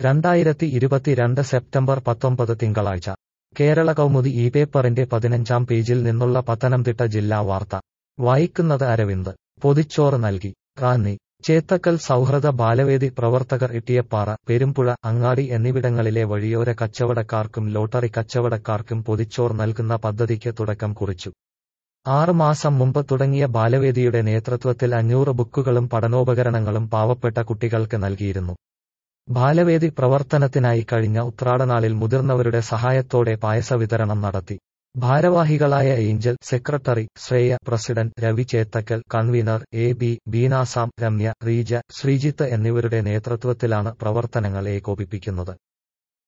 രണ്ടായിരത്തി ഇരുപത്തിരണ്ട് സെപ്റ്റംബർ പത്തൊമ്പത് തിങ്കളാഴ്ച കേരള കൗമുദി ഈ പേപ്പറിന്റെ പതിനഞ്ചാം പേജിൽ നിന്നുള്ള പത്തനംതിട്ട ജില്ലാ വാർത്ത വായിക്കുന്നത് അരവിന്ദ് പൊതിച്ചോറ് നൽകി റാന്നി ചേത്തക്കൽ സൗഹൃദ ബാലവേദി പ്രവർത്തകർ ഇട്ടിയപ്പാറ പെരുമ്പുഴ അങ്ങാടി എന്നിവിടങ്ങളിലെ വഴിയോര കച്ചവടക്കാർക്കും ലോട്ടറി കച്ചവടക്കാർക്കും പൊതിച്ചോർ നൽകുന്ന പദ്ധതിക്ക് തുടക്കം കുറിച്ചു ആറ് മാസം മുമ്പ് തുടങ്ങിയ ബാലവേദിയുടെ നേതൃത്വത്തിൽ അഞ്ഞൂറ് ബുക്കുകളും പഠനോപകരണങ്ങളും പാവപ്പെട്ട കുട്ടികൾക്ക് നൽകിയിരുന്നു ബാലവേദി പ്രവർത്തനത്തിനായി കഴിഞ്ഞ ഉത്രാടനാളിൽ മുതിർന്നവരുടെ സഹായത്തോടെ പായസ വിതരണം നടത്തി ഭാരവാഹികളായ Angel secretary Shreya president Ravi Chethakkal convener A B Beenasam Ramya Reeja Sreejith എന്നിവരുടെ നേതൃത്വത്തിലാണ് പ്രവർത്തനങ്ങൾ ഏകോപിപ്പിക്കുന്നത്